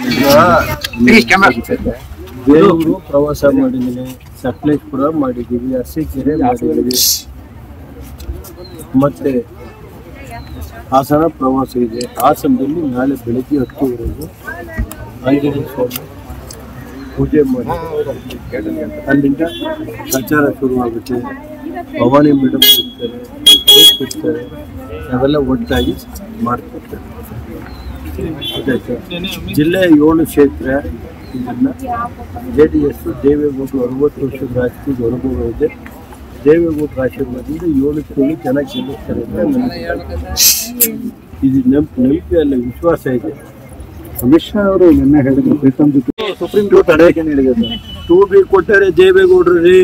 ಬೇಲೂರು ಪ್ರವಾಸ ಮಾಡಿದ್ದೀನಿ ಸಕಲೇಶ್ಪುರ ಮಾಡಿದ್ದೀವಿ ಅರಸೀಕೆರೆ ಮಾಡಿದ್ದೀವಿ ಮತ್ತೆ ಹಾಸನ ಪ್ರವಾಸ ಇದೆ ಹಾಸನದಲ್ಲಿ ನಾಳೆ ಬೆಳಗ್ಗೆ ಹತ್ತುವರೆಗೂ ಆಂಜನೇಯ ಸ್ವಾಮಿ ಪೂಜೆ ಮಾಡಿ ಅಲ್ಲಿಂದ ಪ್ರಚಾರ ಶುರುವಾಗುತ್ತೆ ಭವಾನಿ ಮೇಡಮ್ ಇರ್ತಾರೆ ಅವ್ರು ಇರ್ತಾರೆ ನಾವೆಲ್ಲ ಒಟ್ಟಾಗಿ ಮಾಡ್ತಿರ್ತಾರೆ ಗೊತ್ತಾಯ್ತಾ? ಜಿಲ್ಲೆಯ ಏಳು ಕ್ಷೇತ್ರ ಇದನ್ನ ಜೆ ಡಿ ಎಸ್ ದೇವೇಗೌಡರು ಅರವತ್ತು ವರ್ಷದ ರಾಜಕೀಯದ ಅನುಭವ ಇದೆ ದೇವೇಗೌಡರ ಆಶೀರ್ವಾದದಿಂದ ಏಳು ಏಳು ಜನ ಗೆಲ್ಲಿಸ್ತಾರೆ ಅಂತ ನನಗೆ ಇದು ನಂಬ ನಂಬಿಕೆ ಅಲ್ಲ ವಿಶ್ವಾಸ ಇದೆ ಅಮಿತ್ ಶಾ ಅವರು ನಿನ್ನೆ ಹೇಳಿದ್ರು ಪ್ರೀತಮ್ ಜೊತೆ ಸುಪ್ರೀಂ ಕೋರ್ಟ್ ತಡೆಯಕ್ಕೆ ಹೇಳಿದೆ ಟೂ ಬಿ ಕೊಟ್ಟರೆ ದೇವೇಗೌಡರು ರೀ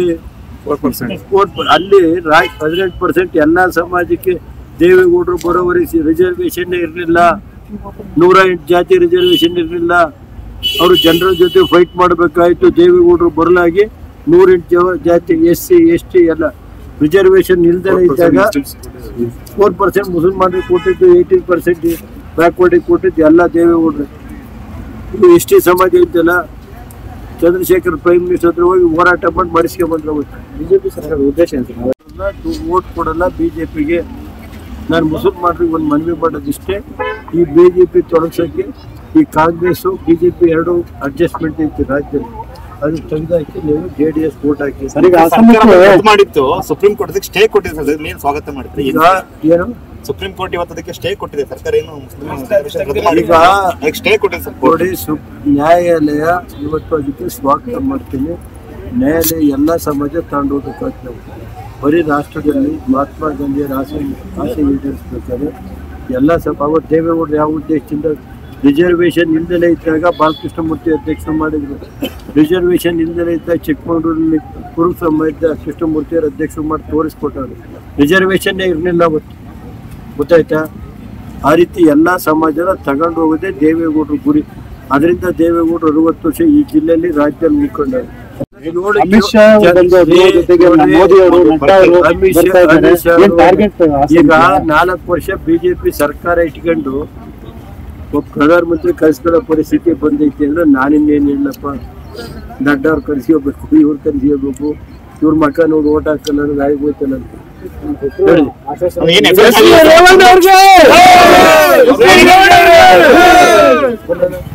ಕೋರ್ಟ್ ಅಲ್ಲಿ ರಾಯ್ ಹದಿನೆಂಟು ಪರ್ಸೆಂಟ್ ಎಲ್ಲಾ ಸಮಾಜಕ್ಕೆ ದೇವೇಗೌಡರು ಬರೋವರೆ ರಿಸರ್ವೇಶನ್ ಇರಲಿಲ್ಲ ನೂರ ಎಂಟು ಜಾತಿ ರಿಸರ್ವೇಶನ್ ಇರಲಿಲ್ಲ ಅವರು ಜನರ ಜೊತೆ ಫೈಟ್ ಮಾಡಬೇಕಾಯ್ತು ದೇವೇಗೌಡರು ಬರಲಾಗಿ ನೂರೆಂಟು ಜಾತಿ ಎಸ್ ಸಿ ಎಸ್ ಟಿ ಎಲ್ಲ ರಿಸರ್ವೇಶನ್ ಇಲ್ದೇ ಇದ್ದಾಗ ಫೋರ್ ಪರ್ಸೆಂಟ್ ಮುಸಲ್ಮಾನರಿಗೆ ಕೊಟ್ಟಿದ್ದು ಏಯ್ಟೀನ್ ಪರ್ಸೆಂಟ್ ಬ್ಯಾಕ್ವರ್ಡಿಗೆ ಕೊಟ್ಟಿದ್ದು ಎಲ್ಲ ದೇವೇಗೌಡರು ಇದು ಎಸ್ ಟಿ ಸಮಾಜ ಇದ್ದಲ್ಲ ಚಂದ್ರಶೇಖರ್ ಪ್ರೈಮ್ ಮಿನಿಸ್ಟರ್ ಹತ್ರ ಹೋಗಿ ಹೋರಾಟ ಮಾಡಿ ಮಾಡಿಸ್ಕೊಂಡ್ಬಂದ್ರೆ ಬಿಜೆಪಿ ಸರ್ಕಾರದ ಉದ್ದೇಶ ಏನು ವೋಟ್ ಕೊಡಲ್ಲ ಬಿಜೆಪಿಗೆ ನಾನು ಮುಸಲ್ಮಾನರಿಗೆ ಒಂದು ಮನವಿ ಮಾಡೋದಿಷ್ಟೇ ಈ ಬಿಜೆಪಿ ತೊಡಗ್ಸೋಕ್ಕೆ ಈ ಕಾಂಗ್ರೆಸ್ ಬಿಜೆಪಿ ಎರಡು ಅಡ್ಜಸ್ಟ್ಮೆಂಟ್ ಐತಿ ರಾಜ್ಯದಲ್ಲಿ ಅದು ತೆಗೆದಾಕಿ ನೀವು ಜೆ ಡಿ ಎಸ್ ವೋಟ್ ಹಾಕಿ ಸರ್ ಈಗ ಸರ್ಕಾರ ಅಸಂಬದ್ಧ ರದ್ದು ಮಾಡಿತ್ತು ಸುಪ್ರೀಂ ಕೋರ್ಟ್ ಅದಕ್ಕೆ ಸ್ಟೇ ಕೊಟ್ಟಿದೆ ಸರ್ ಅದನ್ನ ಏನ್ ಸ್ವಾಗತ ಮಾಡಿದ್ರೆ ಈಗ ಏನು ಸುಪ್ರೀಂ ಕೋರ್ಟ್ ಇವತ್ತು ಅದಕ್ಕೆ ಸ್ಟೇ ಕೊಟ್ಟಿದೆ ಸರ್ಕಾರ ಏನು ಮುಸ್ಲಿಂ ರದ್ದು ಮಾಡಿಲ್ಲ. ಈಗ ಅದಕ್ಕೆ ಸ್ಟೇ ಕೊಟ್ಟಿದೆ ಸರ್ ಕೋರ್ಟ್ ನೋಡಿ ಸು ನ್ಯಾಯಾಲಯ ಇವತ್ತು ಅದಕ್ಕೆ ಸ್ವಾಗತ ಮಾಡ್ತೀನಿ ನ್ಯಾಯಾಲಯ ಎಲ್ಲ ಸಮಾಜ ತಗೊಂಡೋಗ್ಬೇಕಾಗ್ತದೆ ನಾವು ಬರೀ ರಾಷ್ಟ್ರದಲ್ಲಿ ಮಹಾತ್ಮ ಗಾಂಧಿಯರ ಆಸೆ ಆಸೆ ಈಡೇರಿಸ್ಬೇಕಾದ್ರೆ ಎಲ್ಲ ಸಭ ಅವತ್ತು ದೇವೇಗೌಡರು ಯಾವ ಉದ್ದೇಶದಿಂದ ರಿಸರ್ವೇಶನ್ ಇಲ್ದಲೇ ಇದ್ದಾಗ ಬಾಲಕೃಷ್ಣಮೂರ್ತಿ ಅಧ್ಯಕ್ಷರು ಮಾಡಿದ್ರು ರಿಸರ್ವೇಶನ್ ಇಲ್ದಲೇ ಇದ್ದಾಗ ಚಿಕ್ಕಮಗಳೂರಲ್ಲಿ ಕುರುಬ ಸಮಾಜದ ಕೃಷ್ಣಮೂರ್ತಿಯವರು ಅಧ್ಯಕ್ಷರು ಮಾಡಿ ತೋರಿಸ್ಕೊಟ್ಟವ್ರು ರಿಸರ್ವೇಶನ್ನೇ ಇರಲಿಲ್ಲ ಅವತ್ತು ಗೊತ್ತಾಯ್ತಾ ಆ ರೀತಿ ಎಲ್ಲ ಸಮಾಜನ ತಗೊಂಡು ಹೋಗೋದೇ ದೇವೇಗೌಡರು ಗುರಿ ಅದರಿಂದ ದೇವೇಗೌಡರು ಅರವತ್ತು ವರ್ಷ ಈ ಜಿಲ್ಲೆಯಲ್ಲಿ ರಾಜ್ಯದಲ್ಲಿ ಮುಖಂಡರು ನೋಡಿ, ಅಮಿತ್ ಶಾ ಬಂದು ಅದ್ರ ಜೊತೆಗೆ ನೋಡಿ, ಮೋದಿ ಅವರು ನಡ್ಡಾ ಅವರು ಅಮಿತ್ ಶಾ- ಬರ್ತಾ ಇದ್ದಾರೆ. ಅಮಿತ್ ಶಾ ಏನ್ ಅವರು ಟಾರ್ಗೆಟ್ ಈಗ ನಾಲ್ಕು ವರ್ಷ ಬಿಜೆಪಿ ಸರ್ಕಾರ ಇಟ್ಕೊಂಡು ಒಬ್ಬ ಪ್ರಧಾನಮಂತ್ರಿ ಕಳಿಸ್ಕೊಳ್ಳೋ ಪರಿಸ್ಥಿತಿ ಬಂದೈತಿ ಅಂದ್ರೆ ನಾನಿನ್ನೇನು ಹೇಳಪ್ಪ ನಡ್ಡವ್ರು ಕರೆಸಿಕೋಬೇಕು ಇವ್ರು ಕರೆಸಿಕೋಬೇಕು ಇವ್ರ ಮಕ್ಕ ನೋಡಿ ಓಟ್ ಹಾಕಲ್ಲ ಅನ್ನೋದು ಆಗಿ ಹೋಯ್ತಲ್ಲ ಅಂತ ಹೇಳಿ ಅವ್ನು ಏನ್ ಎಫೆಕ್ಟ್ ರೇವಂತ್ ಅವ್ರಿಗೆ!